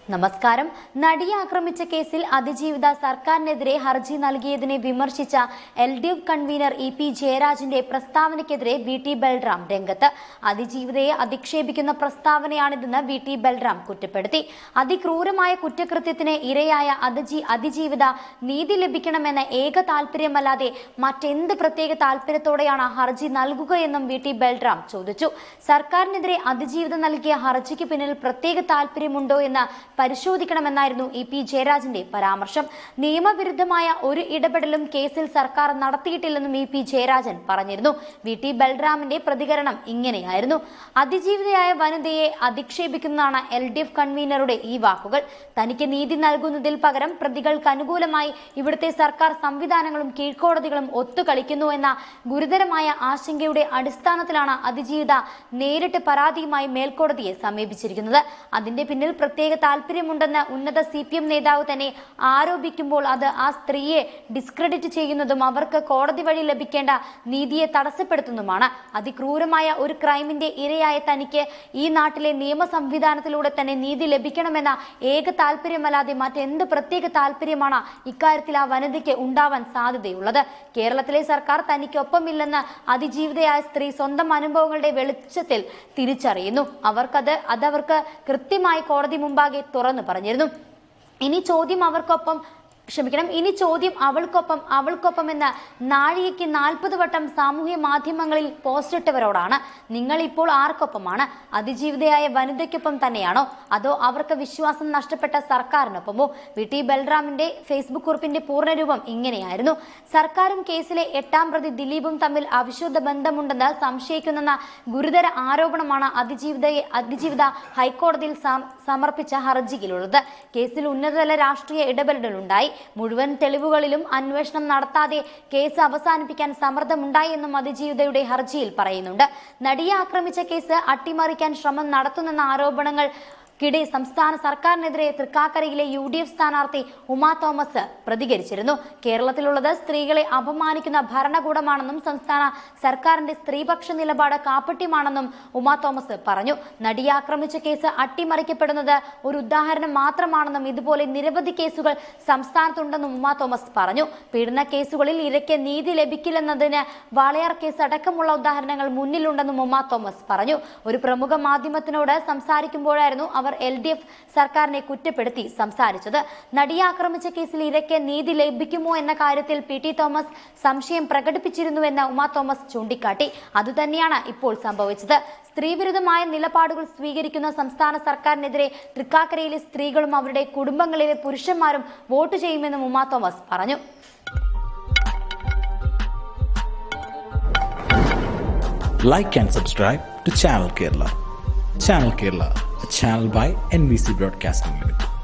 നമസ്കാരം നടിയെ ആക്രമിച്ച കേസിൽ അതിജീവിത സർക്കാരിനെതിരെ ഹർജി നൽകിയതിനെ വിമർശിച്ച L D F convener E P ജയരാജന്റെ പ്രസ്താവനയ്ക്കെതിരെ വി ടി ബൽറാം രംഗത്ത് അതിജീവിതയെ അധിക്ഷേപിക്കുന്ന പ്രസ്താവനയാണിതെന്ന് വി ടി ബൽറാം കുറ്റപ്പെടുത്തി അതിക്രൂരമായ കുറ്റകൃത്യത്തിന് ഇരയായ അതിജീ അതിജീവിത നീതി ലഭിക്കണമെന്ന ഏക താല്പര്യമല്ലാതെ മറ്റെന്ത് പ്രത്യേക താല്പര്യത്തോടെയാണ് ഹർജി നൽകുകയെന്നും വി ടി ബൽറാം ചോദിച്ചു സർക്കാരിനെതിരെ അതിജീവിത നൽകിയ ഹർജിക്ക് പിന്നിൽ പ്രത്യേക താല്പര്യമുണ്ടോ എന്ന് പരിശോധിക്കണമെന്നായിരുന്നു ഇ പി ജയരാജന്റെ പരാമർശം നിയമവിരുദ്ധമായ ഒരു ഇടപെടലും കേസിൽ സർക്കാർ നടത്തിയിട്ടില്ലെന്നും ഇ പി ജയരാജൻ പറഞ്ഞിരുന്നു വി ടി ബൽറാമിന്റെ പ്രതികരണം ഇങ്ങനെയായിരുന്നു അതിജീവിതയായ വനിതയെ അധിക്ഷേപിക്കുന്നതാണ് എൽ ഡി എഫ് കൺവീനറുടെ ഈ വാക്കുകൾ തനിക്ക് നീതി നൽകുന്നതിൽ പകരം പ്രതികൾക്ക് അനുകൂലമായി ഇവിടുത്തെ സർക്കാർ സംവിധാനങ്ങളും കീഴ്ക്കോടതികളും ഒത്തുകളിക്കുന്നു എന്ന ഗുരുതരമായ ആശങ്കയുടെ അടിസ്ഥാനത്തിലാണ് അതിജീവിത നേരിട്ട് പരാതിയുമായി മേൽക്കോടതിയെ സമീപിച്ചിരിക്കുന്നത് അതിന്റെ പിന്നിൽ പ്രത്യേക താല്പര്യമുണ്ടെന്ന് ഉന്നത സി പി എം നേതാവ് തന്നെ ആരോപിക്കുമ്പോൾ അത് ആ സ്ത്രീയെ ഡിസ്ക്രെഡിറ്റ് ചെയ്യുന്നതും അവർക്ക് കോടതി വഴി ലഭിക്കേണ്ട നീതിയെ തടസ്സപ്പെടുത്തുന്നതുമാണ് അതിക്രൂരമായ ഒരു ക്രൈമിന്റെ ഇരയായ തനിക്ക് ഈ നാട്ടിലെ നിയമ സംവിധാനത്തിലൂടെ തന്നെ നീതി ലഭിക്കണമെന്ന ഏക താല്പര്യമല്ലാതെ മറ്റെന്ത് പ്രത്യേക താല്പര്യമാണ് ഇക്കാര്യത്തിൽ ആ വനിതയ്ക്ക് ഉണ്ടാവാൻ സാധ്യതയുള്ളത് കേരളത്തിലെ സർക്കാർ തനിക്കൊപ്പമില്ലെന്ന് അതിജീവിതയായ സ്ത്രീ സ്വന്തം അനുഭവങ്ങളുടെ വെളിച്ചത്തിൽ തിരിച്ചറിയുന്നു അവർക്കത് അതവർക്ക് കൃത്യമായി കോടതി മുമ്പാകെ തുറന്നു പറഞ്ഞിരുന്നു ഇനി ചോദ്യം അവർക്കൊപ്പം ക്ഷമിക്കണം ഇനി ചോദ്യം അവൾക്കൊപ്പം അവൾക്കൊപ്പം എന്ന നാഴികയ്ക്ക് നാൽപ്പത് വട്ടം സാമൂഹ്യ മാധ്യമങ്ങളിൽ പോസ്റ്റ് ഇട്ടവരോടാണ് നിങ്ങൾ ഇപ്പോൾ ആർക്കൊപ്പമാണ് അതിജീവിതയായ വനിതയ്ക്കൊപ്പം തന്നെയാണോ അതോ അവർക്ക് വിശ്വാസം നഷ്ടപ്പെട്ട സർക്കാരിനൊപ്പമോ വി ടി ബൽറാമിന്റെ ഫേസ്ബുക്ക് കുറിപ്പിന്റെ പൂർണ്ണരൂപം ഇങ്ങനെയായിരുന്നു സർക്കാരും കേസിലെ എട്ടാം പ്രതി ദിലീപും തമ്മിൽ അവിശുദ്ധ ബന്ധമുണ്ടെന്ന് സംശയിക്കുന്ന ഗുരുതര ആരോപണമാണ് അതിജീവിതയെ അതിജീവിത ഹൈക്കോടതിയിൽ സം- സമർപ്പിച്ച ഹർജിയിലുള്ളത് കേസിൽ ഉന്നതതല രാഷ്ട്രീയ ഇടപെടലുണ്ടായി മുഴുവൻ തെളിവുകളിലും അന്വേഷണം നടത്താതെ കേസ് അവസാനിപ്പിക്കാൻ സമ്മർദ്ദമുണ്ടായെന്നും അതിജീവിതയുടെ ഹർജിയിൽ പറയുന്നുണ്ട് നടിയെ ആക്രമിച്ച കേസ് അട്ടിമറിക്കാൻ ശ്രമം നടത്തുന്നെന്ന ആരോപണങ്ങൾ കിടെ സംസ്ഥാന സർക്കാരിനെതിരെ തൃക്കാക്കരയിലെ യു ഡി എഫ് സ്ഥാനാർത്ഥി ഉമാ തോമസ് പ്രതികരിച്ചിരുന്നു കേരളത്തിലുള്ളത് സ്ത്രീകളെ അപമാനിക്കുന്ന ഭരണകൂടമാണെന്നും സംസ്ഥാന സർക്കാരിന്റെ സ്ത്രീപക്ഷ നിലപാട് കാപ്പട്യമാണെന്നും ഉമാ തോമസ് പറഞ്ഞു നടിയെ ആക്രമിച്ച കേസ് അട്ടിമറിക്കപ്പെടുന്നത് ഒരു ഉദാഹരണം മാത്രമാണെന്നും ഇതുപോലെ നിരവധി കേസുകൾ സംസ്ഥാനത്തുണ്ടെന്നും ഉമാ തോമസ് പറഞ്ഞു പീഡന കേസുകളിൽ ഇരയ്ക്ക് നീതി ലഭിക്കില്ലെന്നതിന് വാളയാർ കേസ് അടക്കമുള്ള ഉദാഹരണങ്ങൾ മുന്നിലുണ്ടെന്നും ഉമാ തോമസ് പറഞ്ഞു ഒരു പ്രമുഖ മാധ്യമത്തിനോട് സംസാരിക്കുമ്പോഴായിരുന്നു അവർ എൽ ഡി എഫ് സർക്കാരിനെ കുറ്റപ്പെടുത്തി സംസാരിച്ചത് നടിയെ ആക്രമിച്ച കേസിൽ ഇരയ്ക്ക് നീതി ലഭിക്കുമോ എന്ന കാര്യത്തിൽ പി ടി തോമസ് സംശയം പ്രകടിപ്പിച്ചിരുന്നുവെന്ന് ഉമാ തോമസ് ചൂണ്ടിക്കാട്ടി അതുതന്നെയാണ് ഇപ്പോൾ സംഭവിച്ചത് സ്ത്രീവിരുദ്ധമായ നിലപാടുകൾ സ്വീകരിക്കുന്ന സംസ്ഥാന സർക്കാരിനെതിരെ തൃക്കാക്കരയിലെ സ്ത്രീകളും അവരുടെ കുടുംബങ്ങളിലെ പുരുഷന്മാരും വോട്ട് ചെയ്യുമെന്നും ഉമാ തോമസ് പറഞ്ഞു like and subscribe to Channel Kerala. Channel Kerala, a channel by NBC Broadcasting Limited.